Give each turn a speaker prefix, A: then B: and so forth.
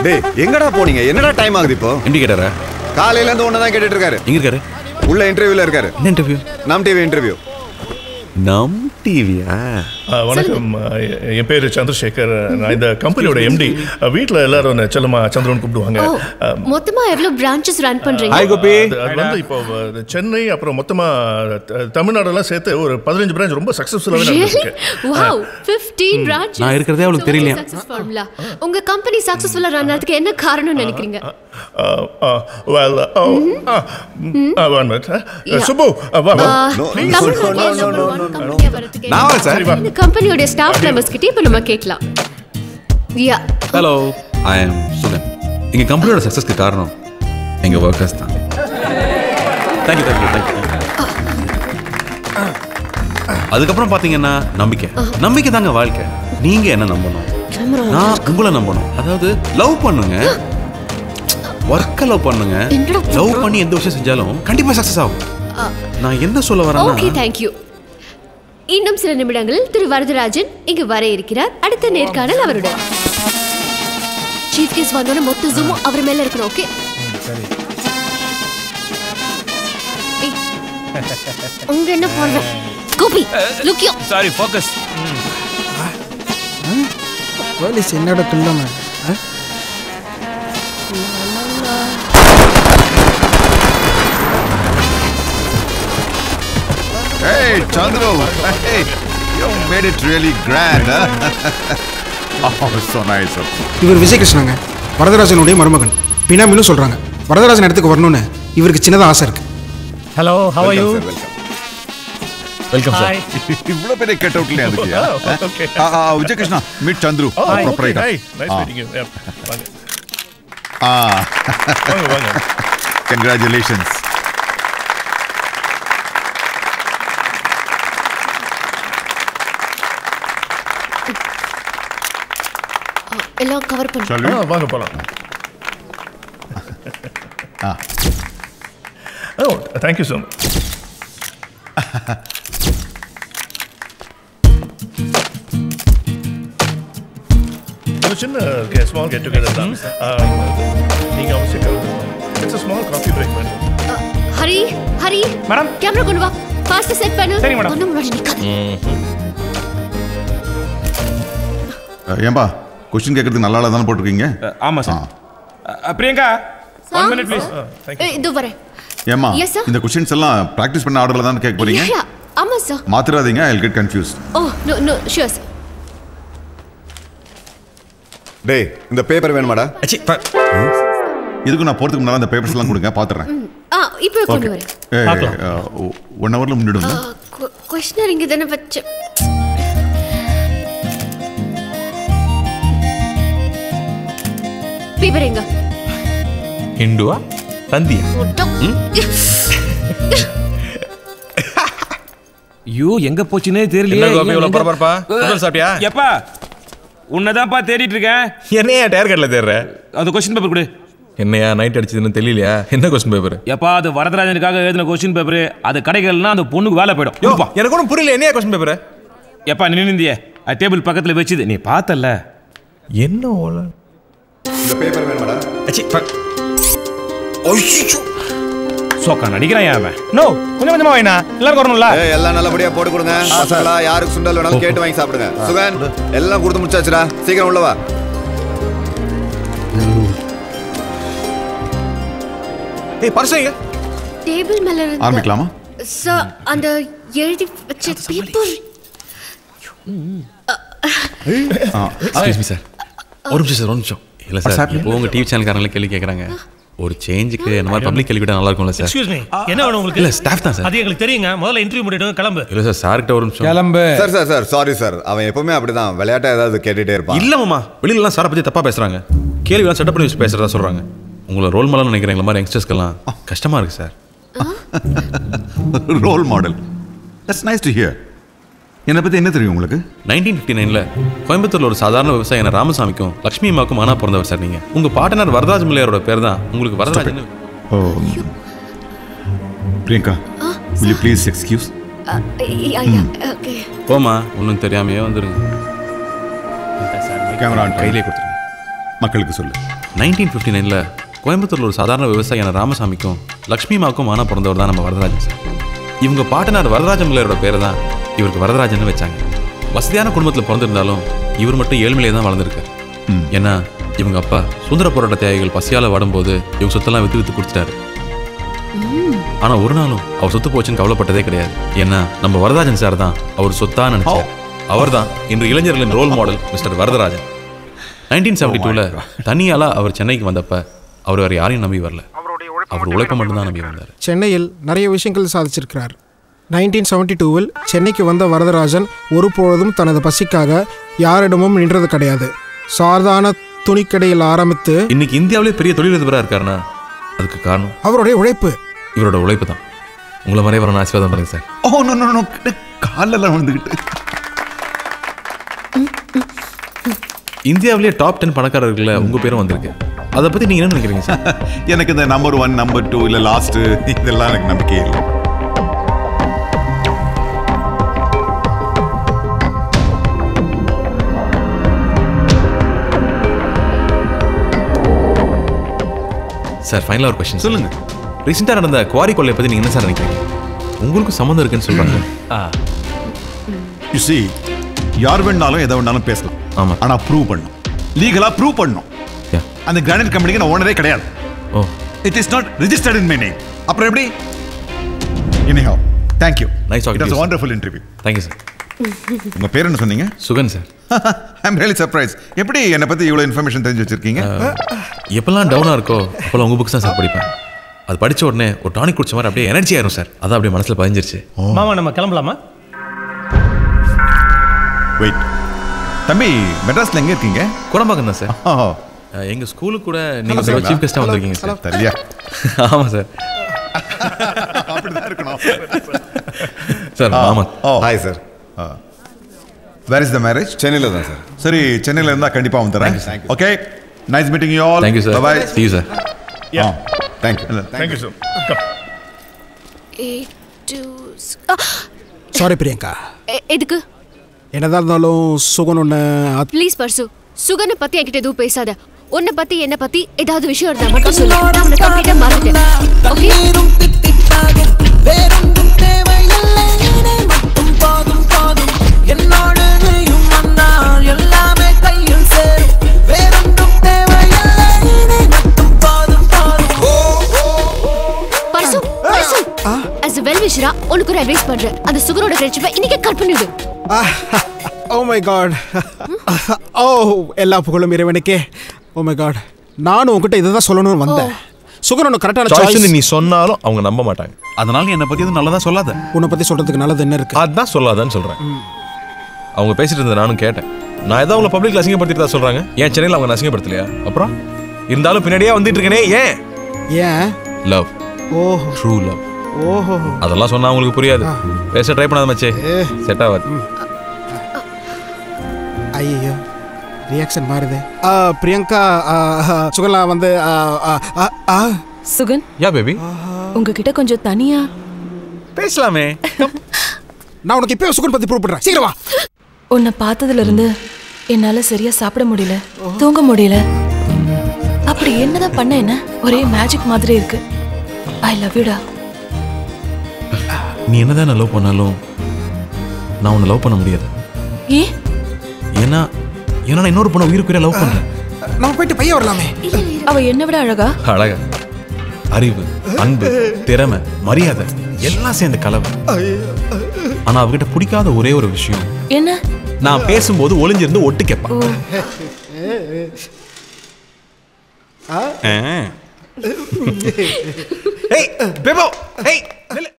A: டேய் எங்கடா போனீங்க என்னடா டைம் ஆகுது இப்போ
B: எம்டி கேட்டாரா
A: காலையில இருந்து ஒன்னு தான் கேட்டுட்டு இருக்காரு
B: எங்க இருக்காரு
A: உள்ள இன்டர்வியூல இருக்காரு
B: என்ன இன்டர்வியூ
A: நம் டிவி இன்டர்வியூ
B: நம் டிவியா
C: ஆ, வணக்கம் ஆ, என் பேர் சந்திரசேகர் நான் இந்த கம்பெனியோட எம்டி வீட்டில் எல்லாரும் என்னை செல்லமா சந்திரன் கூப்பிடுவாங்க
D: ஓ
C: ஆ,
D: மொத்தமா எவ்வளவு பிரான்ச்சஸ் ரன் பண்றீங்க
B: ஹாய் கோபி
C: அது அது வந்து இப்போ அஹ், சென்னை அப்புறம் மொத்தமா த- தமிழ்நாடெல்லாம் சேர்த்து ஒரு பதினஞ்சு பிரான்ச் ரொம்ப சக்ஸஸ்ஃபுல்லாகவே
D: Really?
C: நடந்திருக்கு
D: Wow, 15 branches.
B: நான் இருக்கிறதே அவளுக்கு
D: So,
B: தெரியலையா?
D: what's the success formula? உங்க கம்பெனி சக்சஸ்ஃபுல்லா ரன் ஆகிறதுக்கு என்ன காரணம்னு நினைக்கிறீங்க
C: well one minute
D: Yeah.
C: Subbu uh, வா வா
D: ஆ,
A: no,
D: தமிழ்நாட்டுல
A: no, no,
D: number
A: no,
D: one
A: no, no,
D: company-ஆ வரதுக்கு
B: நான் வரேன் சார்
C: வா.
D: இந்த கம்பெனியோட ஸ்டாஃப் மெம்பர்ஸ் கிட்ட இப்ப நம்ம கேட்கலாம் yeah
B: hello I am Sugan எங்க கம்பெனியோட சக்ஸஸ்க்கு காரணம் எங்க ஒர்க்கர்ஸ் தான் தேங்க்யூ தேங்க்யூ தேங்க்யூ அதுக்கப்புறம் பாத்தீங்கன்னா நம்பிக்கை நம்பிக்கை தாங்க வாழ்க்கை நீங்க என்ன நம்பணும் நான் உங்களை நம்பணும் அதாவது லவ் பண்ணுங்க ஒர்க்கை லவ் பண்ணுங்க
D: என்னடா
B: லவ் பண்ணி எந்த விஷயம் செஞ்சாலும் கண்டிப்பா சக்சஸ் ஆகும் நான் என்ன சொல்ல
D: ஓகே
B: வரேன்னா
D: தேங்க்யூ இன்னும் சில நிமிடங்களில் திரு வரதராஜன் இங்கு வர இருக்கிறார் அடுத்த நேர்காணல் அவருடன் சீஃப் கெஸ்ட் வந்தோட மொத்த ஜூமும் அவர் மேல இருக்கணும் ஓகே உங்க என்ன பார்வை கோபி லுக்கியோ
E: சாரி ஃபோக்கஸ்
F: போலீஸ் என்னோட துள்ளம்
A: Hey, Chandru. Hey, you made it really grand, huh? oh, so nice of you.
F: இவர் விஜயகிருஷ்ணங்க வரதராஜனுடைய மருமகன் பினாமின்னு சொல்றாங்க வரதராஜன் இடத்துக்கு வரணும்னு இவருக்கு சின்னதா ஆசை இருக்கு
E: hello how are you
A: Welcome, sir, welcome.
B: Welcome sir
E: hi
A: இவ்வளவு பெரிய கெட் அவுட்ல அதுக்கியா
C: okay.
A: Vijay Krishna meet Chandru
C: Oh, okay,
A: proprietor
C: hi. Nice meeting you. Yeah, வாங்க.
A: ஆ
C: வாங்க, வாங்க.
A: கங்க்ராச்சுலேஷன்ஸ்
D: எல்லாம் கவர் பண்ணு
A: சொல்லு
C: ஆ, வாங்க போலாம்
A: ஆ
C: ஓ தேங்க்யூ ஸோ மச் ஒரு சின்ன ஸ்மால் கெட் டுகெதர் தான் நீங்க அவசியம் it's a small coffee break madam
D: Hari Hari
E: madam.
D: Camera கொண்டு வா ஃபாஸ்ட் செட் பண்ணு
E: சரி, மேடம்.
D: ஒண்ணும் முன்னாடி நிக்காத
A: ஏன்பா கொஸ்டின் கேட்கறதுக்கு நல்லா தானே போட்டிருக்கீங்க
E: ஆமா சார் அ, Priyanka one minute please
C: thank you
D: ஏய், இதோ வரேன்
A: ஏமா
D: Yes, sir.
A: இந்த கொஸ்டின்ஸ் எல்லாம் பிராக்டிஸ் பண்ண ஆர்டர்ல தான் கேட்க போறீங்க
D: Yeah, yeah. ஆமா சார்
A: மாத்திராதீங்க I get confuse
D: oh no no sure sir
A: டேய் இந்த பேப்பர் வேணுமாடா
B: அச்சி, ப-
A: இதுக்கு நான் போறதுக்கு முன்னால அந்த பேப்பர்ஸ் எல்லாம் கொடுங்க பாத்துறேன்
D: ஆ இப்போ கொண்டு வரேன்
A: ஒன் ஹவர்ல முன்னிடுங்க
D: கொஸ்டினர் இங்க தானே வச்சு பேப்பர் எங்க
B: ஹிந்துவா தந்தியா
E: ஐயோ எங்க போச்சுனே தெரியலையே
B: என்ன கோபி இவ்வளவு
E: எங்க-
B: பரபரப்பா? முதல்ல சாப்பிட்டியா?
E: எப்பா உன்னதான்ப்பா தேடிட்டு இருக்கேன்
B: என்னையா டயர் கட்டில் தேடுற
E: அந்த கொஸ்டின் பேப்பர் கொடு
B: என்னையா நைட் அடிச்சதுன்னு தெரியலையா என்ன கொஸ்டின் பேப்பர்
E: எப்பா அது வரதராஜனுக்காக எழுதின கொஸ்டின் பேப்பர் அது கிடைக்கலன்னா அந்த பொண்ணுக்கு வேலை போயிடும்
B: யோ
E: கொடுப்பா.
B: எனக்கு ஒன்றும் புரியல என்னையா கொஸ்டின் பேப்பர்
E: எப்பா நீ நின்னிந்தியே அது டேபிள் பக்கத்துல வச்சுது நீ பார்த்தல
B: என்ன ஓல
A: இந்த பேப்பர் வேணுமாடா
B: அச்சி ப- ஐயோ
E: சோக்கா நடிக்கிறான் ஏன் அவன்
G: நோ கொஞ்சம் கொஞ்சமா வைனா எல்லாரும் வரணும்ல
A: ஏய் எல்லாம் நல்லபடியா போட்டு கொடுங்க பசங்களா யாருக்கு சுண்டல் வேணாலும் கேட்டு வாங்கி சாப்பிடுங்க சுகன் எல்லாம் கொடுத்து முடிச்சாச்சுடா சீக்கிரம் உள்ள வா
B: ஏய் பர்சன் எங்க
D: டேபிள் மேல இருந்து
A: ஆரம்பிக்கலாமா
D: சார் அந்த எழுதி வச்ச பேப்பர்
B: எக்ஸ்கியூஸ் மீ சார் ஒரு நிமிஷம் சார் ஒரு நிமிஷம் இல்லை சார் இப்போ உங்கள் டிவி சேனல்காரங்களே கேள்வி கேட்குறாங்க ஒரு சேஞ்சுக்கு இந்த மாதிரி பப்ளிக் கேள்வி கேட்டால் நல்லா இருக்கும்ல சார்
G: எக்ஸ்கியூஸ் மீ என்ன வேணும் உங்களுக்கு
B: இல்லை ஸ்டாஃப் தான் சார்
G: அது எங்களுக்கு தெரியுங்க முதல்ல இன்டர்வியூ பண்ணிட்டு கிளம்பு
B: இல்லை சார் சார்கிட்ட ஒரு நிமிஷம்
F: கிளம்பு
A: sir sir sir sorry sir அவன் எப்பவுமே அப்படிதான் விளையாட்டா ஏதாவது கேட்டுட்டே இருப்பான்
B: இல்ல மாமா வெளியிலலாம் சாரை பற்றி தப்பாக பேசுகிறாங்க கேள்விலாம் செட்டப் பண்ணி வச்சு பேசுகிறதா சொல்கிறாங்க உங்களை ரோல் மாடல் நினைக்கிறேன் எங்களை மாதிரி யங்ஸ்டர்ஸ்க்கெல்லாம் கஷ்டமாக இருக்குது sir
A: role model that's nice to hear என்னை பத்தி என்ன தெரியும் உங்களுக்கு
B: நைன்டீன் ஃபிஃப்டி நைனில் கோயம்புத்தூர்ல ஒரு சாதாரண விவசாயியான ராமசாமிக்கும் லக்ஷ்மி அம்மாவுக்கும் மானா பிறந்தவர் சார் நீங்கள் உங்கள் பாட்டனார் வரதராஜ் முல்லையாரோட பேர் தான் உங்களுக்கு Varadarajan
A: oh Priyanka will you please excuse
D: okay
B: போமா ஒன்றும் தெரியாமையே வந்துருங்க
A: கேமரா ஆன்
B: கையிலே கொடுத்துருங்க
A: மக்களுக்கு சொல்லு
B: நைன்டீன் ஃபிஃப்டி நைனில் கோயம்புத்தூர்ல ஒரு சாதாரண விவசாயியான ராமசாமிக்கும் லக்ஷ்மிமாவுக்கும் மானா பிறந்தவர் தான் நம்ம வரதராஜன் சார் இவங்க பாட்டனார் வரதராஜன் பிள்ளையரோட பேரை தான் இவருக்கு வரதராஜன் வச்சாங்க வசதியான குடும்பத்தில் பிறந்திருந்தாலும் இவர் மட்டும் ஏழ்மையிலே தான் வளர்ந்துருக்கார் ஏன்னா இவங்க அப்பா சுதந்திர போராட்ட தியாகிகள் பசியால் வாடும்போது இவங்க சொத்தெல்லாம் வித்து வித்து கொடுத்துட்டாரு ஆனா ஒரு நாளும் அவர் சொத்து போச்சுன்னு கவலைப்பட்டதே கிடையாது ஏன்னா நம்ம வரதராஜன் சார் தான் அவர் சொத்தா நினைச்சார் அவர்தான் இன்று இளைஞர்களின் role model mister Varadarajan nineteen seventy டூவில் தனியால அவர் சென்னைக்கு வந்தப்ப அவர் வேற யாரையும் நம்பி வரல அவர் உழைப்பை மட்டும்தான் நம்பி வந்தார்
F: சென்னையில் நிறைய விஷயங்கள் சாதிச்சிருக்கிறார் நைன்டீன் செவன்டி டூவில் சென்னைக்கு வந்த வரதராஜன் ஒருபொழுதும் தனது பசிக்காக யாரிடமும் நின்றது கிடையாது சாதாரண துணிக்கடையில் ஆரம்பித்து
B: இன்னைக்கு இந்தியாவிலே பெரிய தொழிலதிபராக இருக்காருன்னா அதுக்கு காரணம்
F: அவருடைய உழைப்பு
B: இவரோட உழைப்பு தான் உங்களை மாதிரியே வரணும் ஆசீர்வாதம் பண்ணுங்க sir
A: oh no no no காலெல்லாம் விழுந்துக்கிட்டு
B: இந்தியாவிலேயே டாப் டென் பணக்காரர்களில் உங்க பேரும் வந்திருக்கு அதை பத்தி நீங்க என்ன நினைக்கிறீங்க சார்
A: எனக்கு இந்த நம்பர் ஒன் நம்பர் டூ இல்லை லாஸ்ட்டு இதெல்லாம் எனக்கு நம்பிக்கையே இல்லை
B: சார் ஃபைனலாக ஒரு கொஸ்டின்
A: சொல்லுங்க.
B: ரீசெண்டாக நடந்த குவாரி கொள்ளையை பத்தி நீங்க என்ன சார் நினைக்கிறீங்க உங்களுக்கும் சம்மந்தம் இருக்குன்னு சொல்றாங்க
A: யூ see யார் வேணாலும் எதை வேணாலும் பேசலாம்
B: ஆமா.
A: ஆனா ப்ரூவ் பண்ணும் லீகலா ப்ரூவ் பண்ணும்
B: Yeah.
A: அந்த கிரானைட் கம்பெனிக்கு நான் ஓனரே கிடையாது
B: oh
A: it is not registered in my name அப்புறம் எப்படி anyhow thank you
B: Nice talking
A: it
B: to
A: was
B: you, sir.
A: Wonderful interview
B: thank you sir
A: உங்க பேர் என்ன சொன்னீங்க
B: Sugan sir
A: I am really surprise எப்படி என்னை பத்தி இவ்வளவு இன்ஃபர்மேஷன் தெரிஞ்சு வச்சிருக்கீங்க
B: எப்பெல்லாம் டவுனாக இருக்கோ அப்போல்லாம் உங்கள் புக்ஸ் தான் சார் படிப்பேன் அது படிச்ச உடனே ஒரு டானிக் குடிச்ச மாதிரி அப்படியே எனர்ஜி ஆயிரும் சார் அதான் அப்படியே மனசில் பதிஞ்சிருச்சு
G: மாமா நம்ம கிளம்பலாமா
A: வெயிட் தம்பி மெட்ராஸ்ல எங்க இருக்கீங்க
B: குடம்பாக்கம் தான் சார்
A: ஓ
B: அஹ், எங்க ஸ்கூலுக்கு கூட நீங்க சீஃப் கெஸ்ட்டாக வந்திருக்கீங்க சார்
A: சரியா
B: ஆமாம் சார்
A: அப்படிதான் இருக்கணும்
B: சார் ஆமா
A: oh
H: hi sir
A: where is the marriage
H: சென்னையில் தான் சார்
A: சரி சென்னையில இருந்தா கண்டிப்பா வந்துடுறேன் okay nice meeting you all
B: thank you sir
A: bye
B: see you sir
A: thank you
C: thank you sir come
D: Eight, two, s- ஆ,
F: சாரி பிரியங்கா
D: எ- எதுக்கு
F: என்னதான் இருந்தாலும் சுகன் ஒன்று
D: ப்ளீஸ் பர்சு சுகனை பத்தி என்கிட்ட எதுவும் பேசாத உன்னை பத்தி என்ன பத்தி ஏதாவது விஷயம் இருந்தா மட்டும் சொல்லு நான் உன்னை கம்ப்ளீட்டா மறந்துட்டேன் ஓகே
I: நீரும் தித்தித்தாக வேறொன்றும் தேவையில்லை இதை மட்டும் போதும் போதும் என்னோடு நீயும் வந்தால் எல்லாமே கையில் சேரும் வேறொன்றும் தேவையில்லை இதை மட்டும் போதும் போதும்
D: purse purse as a well wisher உனக்கு ஒரு அட்வைஸ் பண்றேன் அந்த சுகரோட ஃப்ரெண்ட்ஷிப்பை இன்னைக்கு கட் பண்ணிடு
F: ஓ மை காட் ஓ எல்லா புகழும் இறைவனுக்கே ஓ மை காட் நானும் உங்ககிட்ட இதை தான் சொல்லணும்னு வந்தேன் சுகன் ஒன்று கரெக்டான சாய்ஸ்
C: சாய்ஸ்னு நீ சொன்னாலும் அவங்க நம்ப மாட்டாங்க
B: அதனால நீ என்னை பத்தி எதுவும் நல்லதா சொல்லாத
F: உன்னை பற்றி சொல்கிறதுக்கு நல்லது என்ன இருக்கு
C: அதான் சொல்லாதான்னு சொல்றேன் அவங்க பேசிட்டு இருந்ததை நானும் கேட்டேன் நான் ஏதோ அவங்கள பப்ளிக்ல அசிங்கப்படுத்திட்டு தான் சொல்றாங்க ஏன் சென்னையில் அவங்க அசிங்கப்படுத்தலையா அப்புறம் இருந்தாலும் பின்னாடியே வந்துட்டு இருக்கனே ஏன்
F: ஏன்
C: லவ்
F: ஓஹோ
C: ட்ரூ லவ்
F: ஓஹோ
C: அதெல்லாம் சொன்னா அவங்களுக்கு புரியாது பேச ட்ரை பண்ணாத மச்சே செட் ஆகாது
F: ஐயோ ரியாக்ஷன் மாறுது ஆ, பிரியங்கா ஆ, ஆ, சுகலா வந்து ஆ, ஆ, ஆ, ஆ.
J: சுகன்
C: யா பேபி
J: உங்ககிட்ட கொஞ்சம் தனியா
B: பேசலாமே
F: நான் உனக்கு இப்பவே சுகன் பத்தி ப்ரூவ் பண்றேன் சீக்கிரம் வா
J: உன்னை பார்த்ததுல இருந்து என்னால சரியா சாப்பிட முடியல தூங்க முடியல அப்படி என்னதான் பண்ண என்ன ஒரே மேஜிக் மாதிரி இருக்கு ஐ லவ் யூடா
B: நீ என்னதான் நான் லவ் பண்ணாலும் நான் உன்னை லவ் பண்ண முடியாது
J: ஏ
B: ஏன்னா ஏன்னா நான் இன்னொரு பொண்ணை உயிருக்குரிய லவ் பண்றேன்
F: நம்ம போயிட்டு பையன் வரலாமே
J: அவ என்ன விட அழகா
B: அழகா அறிவு அன்பு திறமை மரியாதை எல்லாம் சேர்ந்த கலவை ஆனா அவகிட்ட பிடிக்காத ஒரே ஒரு விஷயம்
J: என்ன
B: நான் பேசும்போது ஒளிஞ்சிருந்து ஒட்டு கேட்பான்
J: ஓ
B: ஏய் பேபோ ஏய் நில்லு.